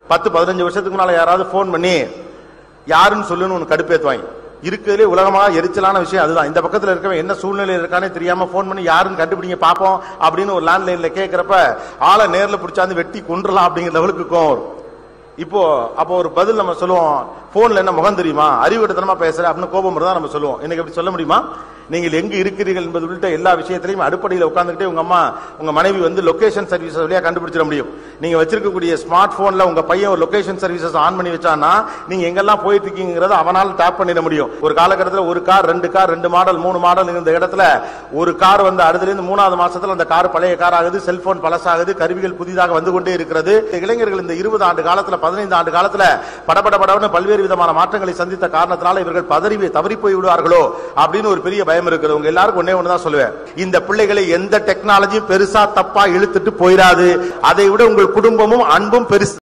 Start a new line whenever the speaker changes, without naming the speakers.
பத்து பதினஞ்சு வருஷத்துக்கு முன்னால யாராவது ஃபோன் பண்ணி யாருன்னு சொல்லுன்னு உனக்கு கடுப்பேத்துவாங்க இருக்கிறதுலே உலகமாக எரிச்சலான விஷயம் அதுதான் இந்த பக்கத்துல இருக்கவன் என்ன சூழ்நிலையில் இருக்கானே தெரியாம ஃபோன் பண்ணி யாருன்னு கண்டுபிடிங்க பாப்போம் அப்படின்னு ஒரு லேண்ட்லைன்ல கேட்கறப்ப ஆளை நேர்ல பிடிச்சாந்து வெட்டி கொன்றலாம் அப்படிங்கிற லெவலுக்கு கோவம் வரும் இப்போ அப்போ ஒரு பதில் நம்ம சொல்லுவோம் போன்ல என்ன முகம் தெரியுமா அறிவுடத்தனமா பேசுற அப்படின்னு கோபம் தான் நம்ம சொல்லுவோம் இன்னைக்கு அப்படி சொல்ல முடியுமா நீங்கள் எங்கு இருக்கிறீர்கள் என்பது உள்ளிட்ட எல்லா விஷயத்திலையும் அடிப்படையில் உட்கார்ந்துகிட்டே உங்க அம்மா உங்க மனைவி வந்து லொகேஷன் சர்வீஸ் வழியா கண்டுபிடிச்சிட முடியும் நீங்க வச்சிருக்கக்கூடிய ஸ்மார்ட் போன்ல உங்க பையன் ஒரு லொகேஷன் சர்வீசஸ் ஆன் பண்ணி வச்சானா நீங்க எங்கெல்லாம் போயிட்டு இருக்கீங்கிறத அவனால டேப் பண்ணிட முடியும் ஒரு காலகட்டத்தில் ஒரு கார் ரெண்டு கார் ரெண்டு மாடல் மூணு மாடல் இருந்த இடத்துல ஒரு கார் வந்து அடுத்துல இருந்து மூணாவது மாசத்துல அந்த கார் பழைய கார் ஆகுது செல்போன் பழசாகுது கருவிகள் புதிதாக வந்து கொண்டே இருக்கிறது இந்த இளைஞர்கள் இந்த இருபது ஆண்டு காலத்துல பதினைந்து ஆண்டு காலத்துல படபட படவன பல்வேறு விதமான மாற்றங்களை சந்தித்த காரணத்தினால இவர்கள் பதறி தவறி போய் விடுவார்களோ அப்படின்னு ஒரு பெரிய பயம் இருக்குது உங்க எல்லாருக்கும் ஒன்னே ஒண்ணுதான் சொல்லுவேன் இந்த பிள்ளைகளை எந்த டெக்னாலஜியும் பெருசா தப்பா இழுத்துட்டு போயிடாது அதை விட உங்கள் குடும்பமும் அன்பும் பெருசு